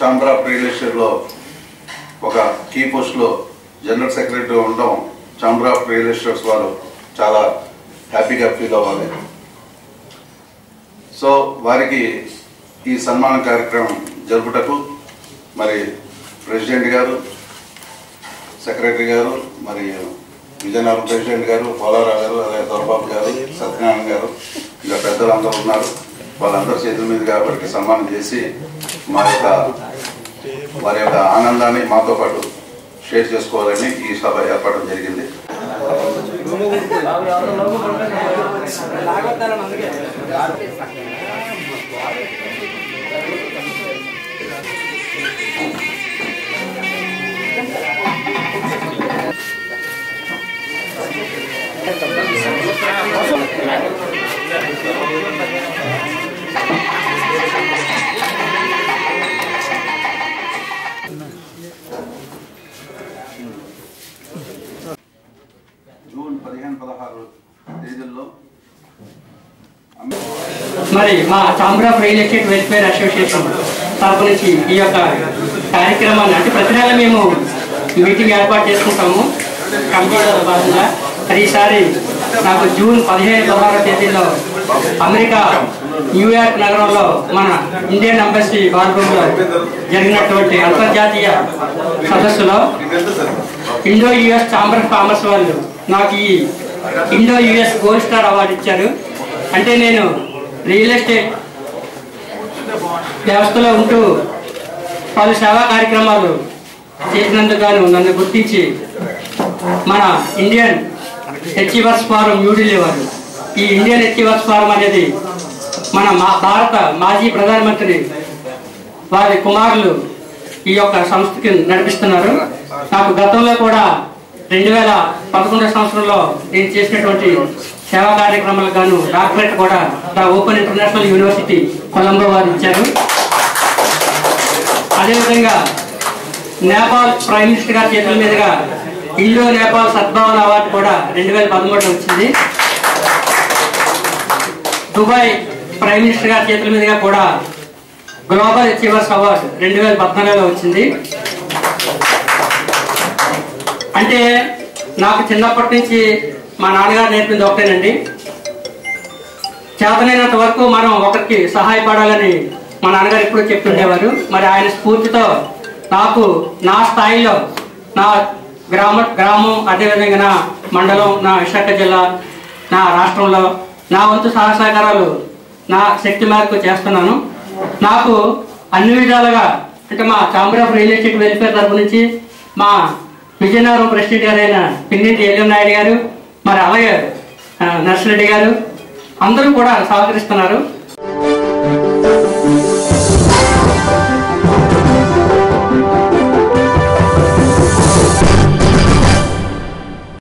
chamber of real ఎస్టేట్లో ఒక key పోస్ట్లో జనరల్ సెక్రటరీ ఉండడం ఛాంబర్ ఆఫ్ రియల్ ఎస్టేట్స్ వారు చాలా హ్యాపీగా ఫీల్ అవ్వాలి సో వారికి ఈ సన్మాన కార్యక్రమం జరుపుటకు మరి ప్రెసిడెంట్ గారు సెక్రటరీ గారు మరి విజయనగరం ప్రెసిడెంట్ గారు పోలారావు గారు అలాగే దొరబాబు గారు సత్యనారాయణ గారు ఇంకా పెద్దలు అందరూ ఉన్నారు వాళ్ళందరి చేతుల మీదుగా వారికి సన్మానం చేసి మా యొక్క వారి యొక్క ఆనందాన్ని మాతో పాటు షేర్ చేసుకోవాలని ఈ సభ ఏర్పడడం జరిగింది జూన్ పదిహేను పదహారు తేదీల్లో మరి మా chamber of real estate welfare association తరపు నుంచి ఈ యొక్క కార్యక్రమాన్ని అంటే ప్రతి నెల మేము మీటింగ్ ఏర్పాటు చేసుకుంటాము కమిటీలో భాగంగా మరి ఈసారి నాకు జూన్ పదిహేను పదహారో తేదీలో అమెరికా న్యూయార్క్ నగరంలో మన ఇండియన్ ఎంబసీ బాల్రూమ్లో జరిగినటువంటి అంతర్జాతీయ సదస్సులో Indo US chamber of commerce వాళ్ళు నాకు ఈ Indo US gold star award ఇచ్చారు అంటే నేను రియల్ ఎస్టేట్ వ్యవస్థలో ఉంటూ పలు సేవా కార్యక్రమాలు చేసినందుకు గాను నన్ను గుర్తించి మన ఇండియన్ హెచ్ఈవర్స్ ఫారం న్యూఢిల్లీ వారు ఈ ఇండియన్ హెచ్ఈవర్స్ ఫారం అనేది మన మా భారత మాజీ ప్రధానమంత్రి వారి కుమారులు ఈ యొక్క సంస్థకి నడిపిస్తున్నారు నాకు గతంలో కూడా రెండు వేల పదకొండవ సంవత్సరంలో నేను చేసినటువంటి సేవా కార్యక్రమాలకు గాను డాక్టరేట్ కూడా the open international university Colombo వారు ఇచ్చారు అదేవిధంగా నేపాల్ ప్రైమ్ మినిస్టర్ గారి చేతుల మీదుగా ఇండో నేపాల్ సద్భావన అవార్డు కూడా రెండు వేల పదమూడులో వచ్చింది దుబాయ్ ప్రైమ్ మినిస్టర్ గారి చేతుల మీదుగా కూడా గ్లోబల్ అచీవర్స్ అవార్డు రెండు వేల పద్నాలుగులో వచ్చింది అంటే నాకు చిన్నప్పటి నుంచి మా నాన్నగారు నేర్పింది ఒకటేనండి చేతనైనంత వరకు మనం ఒకరికి సహాయపడాలని మా నాన్నగారు ఎప్పుడూ చెప్తుండేవారు మరి ఆయన స్ఫూర్తితో నాకు నా స్థాయిలో నా గ్రామ గ్రామం అదేవిధంగా నా మండలం నా విశాఖ జిల్లా నా రాష్ట్రంలో నా వంతు సహాయ సహకారాలు నా శక్తి మేరకు చేస్తున్నాను నాకు అన్ని విధాలుగా అంటే మా chamber of real estate welfare తరపు నుంచి మా విజయనగరం ప్రెసిడెంట్ గారైన పిన్నిటి ఎల్ఎం నాయుడు గారు మరి అలాగే ఆ, నర్సిరెడ్డి గారు అందరూ కూడా సహకరిస్తున్నారు